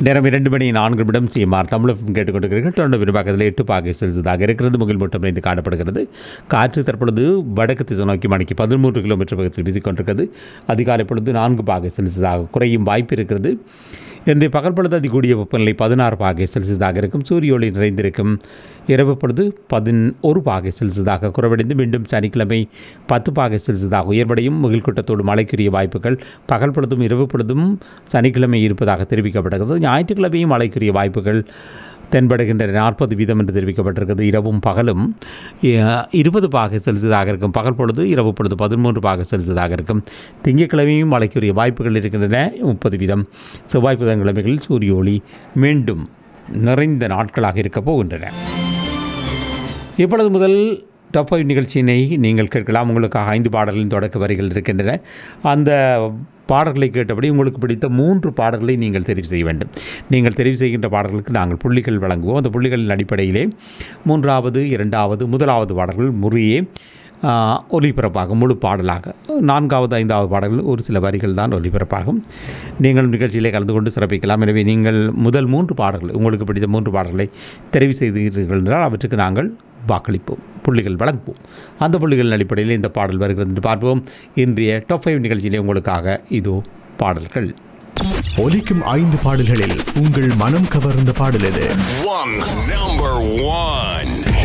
நேரம் இரண்டு மணி நான்கு நிமிடம் சிஎம்ஆர் தமிழகம் கேட்டுக்கொண்டிருக்கிறீர்கள் தொடர்ந்து விரிவாக்கத்தில் எட்டு பாகை செல்சியஸாக இருக்கிறது முகில் மூட்டம் இணைந்து காணப்படுகிறது காற்று தற்பொழுது வடக்கு திசை நோக்கி மணிக்கு பதிமூன்று கிலோமீட்டர் வேகத்தில் வீசிக்கொண்டிருக்கிறது அதிகாலை பொழுது நான்கு பாகை செல்சியஸாக குறையும் வாய்ப்பு இருக்கிறது இன்றைய பகல் பொழுது அதிகூடிய வெப்பநிலை பதினாறு பாகை செல்சியஸாக இருக்கும் சூரிய ஒளி நிறைந்திருக்கும் இரவு பொழுது பதின் ஒரு பாகை செல்சியஸாக குறைவடைந்து மீண்டும் சனிக்கிழமை பத்து பாகை செல்சியஸாக உயர்வடையும் முகில் கூட்டத்தோடு மழைக்குரிய வாய்ப்புகள் பகல் பொழுதும் இரவு பொழுதும் சனிக்கிழமை இருப்பதாக தெரிவிக்கப்படுகிறது ஞாயிற்றுக்கிழமையும் மழைக்குரிய வாய்ப்புகள் தென்படுகின்ற நாற்பது வீதம் என்று தெரிவிக்கப்பட்டிருக்கிறது இரவும் பகலும் அஹ், இருபது பாகை செல்சியஸாக இருக்கும் பகல் பொழுது இரவு பொழுது பதிமூன்று பாகை செல்சியஸாக இருக்கும் திங்கட்கிழமையும் மழைக்குரிய வாய்ப்புகள் இருக்கின்றன முப்பது வீதம் செவ்வாய் புதன்கிழமைகளில் சூரிய ஒளி மீண்டும் நிறைந்த நாட்களாக இருக்கப் போகின்றன இப்பொழுது முதல் டாப் ஃபைவ் நிகழ்ச்சியினை நீங்கள் கேட்கலாம் உங்களுக்காக ஐந்து பாடல்களின் தொடக்க வரிகள் இருக்கின்றன அந்த பாடல்களை கேட்டபடி உங்களுக்கு பிடித்த மூன்று பாடல்களை நீங்கள் தெரிவு செய்ய வேண்டும் நீங்கள் தெரிவு செய்கின்ற பாடல்களுக்கு நாங்கள் புள்ளிகள் வழங்குவோம் அந்த புள்ளிகளின் அடிப்படையிலே மூன்றாவது இரண்டாவது முதலாவது பாடல்கள் முறையே ஆஹ், ஒலிபரப்பாகும் முழு பாடலாக நான்காவது ஐந்தாவது பாடல்கள் ஒரு சில வரிகள் தான் ஒலிபரப்பாகும் நீங்கள் நிகழ்ச்சியிலே கலந்து கொண்டு சிறப்பிக்கலாம் எனவே நீங்கள் முதல் மூன்று பாடல்கள் உங்களுக்கு பிடித்த மூன்று பாடல்களை தெரிவு செய்தீர்கள் என்றால் அவற்றுக்கு நாங்கள் வாக்களிப்போம் புள்ளிகள் வழங்குவோம் அந்த புள்ளிகளின் அடிப்படையில் இந்த பாடல் வருகிறது என்று பார்ப்போம் இன்றைய டாப் ஃபைவ் நிகழ்ச்சியிலே உங்களுக்காக இதோ பாடல்கள் ஒலிக்கும் ஐந்து பாடல்களில் உங்கள் மனம் கவர்ந்த பாடல் எது One number one.